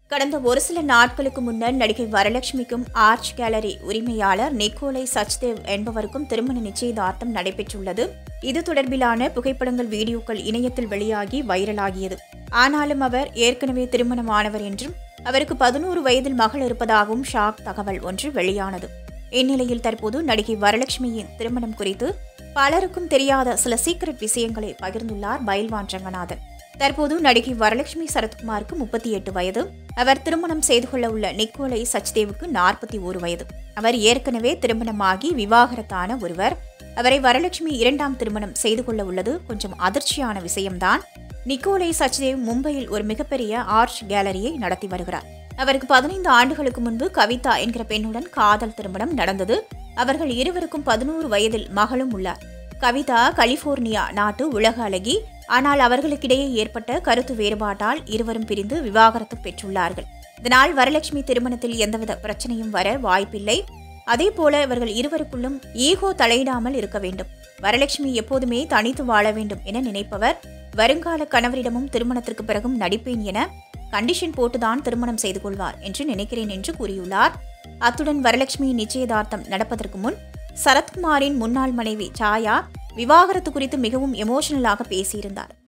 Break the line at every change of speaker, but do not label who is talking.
கடந்த ஒரு சில நாட்களுக்கு முன்னர் நடிகை வரலட்சுமிக்கும் ஆர்ச் கேலரி உரிமையாளர் நிக்கோலை சச்தேவ் என்பவருக்கும் திருமண நிச்சயதார்த்தம் நடைபெற்றுள்ளது இது தொடர்பிலான புகைப்படங்கள் வீடியோக்கள் இணையத்தில் வெளியாகி வைரலாகியது ஆனாலும் அவர் ஏற்கனவே திருமணமானவர் என்றும் அவருக்கு பதினோரு வயதில் மகள் இருப்பதாகவும் ஷாக் தகவல் ஒன்று வெளியானது இந்நிலையில் தற்போது நடிகை வரலட்சுமியின் திருமணம் குறித்து பலருக்கும் தெரியாத சில சீக்ரெட் விஷயங்களை பகிர்ந்துள்ளார் பயில்வான் ரங்கநாதன் தற்போது நடிகை வரலட்சுமி சரத்குமாருக்கு முப்பத்தி எட்டு வயது அவர் திருமணம் செய்து கொள்ள உள்ள நிக்கோலை சச்தேவுக்கு நாற்பத்தி ஒரு வயது அவர் ஏற்கனவே திருமணமாகி விவாகரத்தான ஒருவர் அவரை வரலட்சுமி இரண்டாம் திருமணம் செய்து கொள்ள உள்ளது கொஞ்சம் அதிர்ச்சியான விஷயம்தான் நிக்கோலை சச்தேவ் மும்பையில் ஒரு மிகப்பெரிய ஆர்ட் கேலரியை நடத்தி வருகிறார் அவருக்கு பதினைந்து ஆண்டுகளுக்கு முன்பு கவிதா என்கிற பெண்ணுடன் காதல் திருமணம் நடந்தது அவர்கள் இருவருக்கும் பதினோரு வயதில் மகளும் உள்ளார் கவிதா கலிபோர்னியா நாட்டு உலக அழகி ஆனால் அவர்களுக்கிடையே ஏற்பட்ட கருத்து வேறுபாட்டால் இருவரும் பிரிந்து விவாகரத்து பெற்றுள்ளார்கள் இதனால் வரலட்சுமி திருமணத்தில் எந்தவித பிரச்சனையும் வர வாய்ப்பில்லை அதேபோல இவர்கள் இருவருக்குள்ளும் ஈகோ தலையிடாமல் இருக்க வேண்டும் வரலட்சுமி எப்போதுமே தனித்து வாழ வேண்டும் என நினைப்பவர் வருங்கால கணவரிடமும் திருமணத்திற்கு பிறகும் நடிப்பேன் என கண்டிஷன் போட்டுதான் திருமணம் செய்து கொள்வார் என்று நினைக்கிறேன் என்று கூறியுள்ளார் அத்துடன் வரலட்சுமியின் நிச்சயதார்த்தம் நடப்பதற்கு முன் சரத்குமாரின் முன்னாள் மனைவி சாயா விவாகரத்து குறித்து மிகவும் எமோஷனலாக பேசியிருந்தார்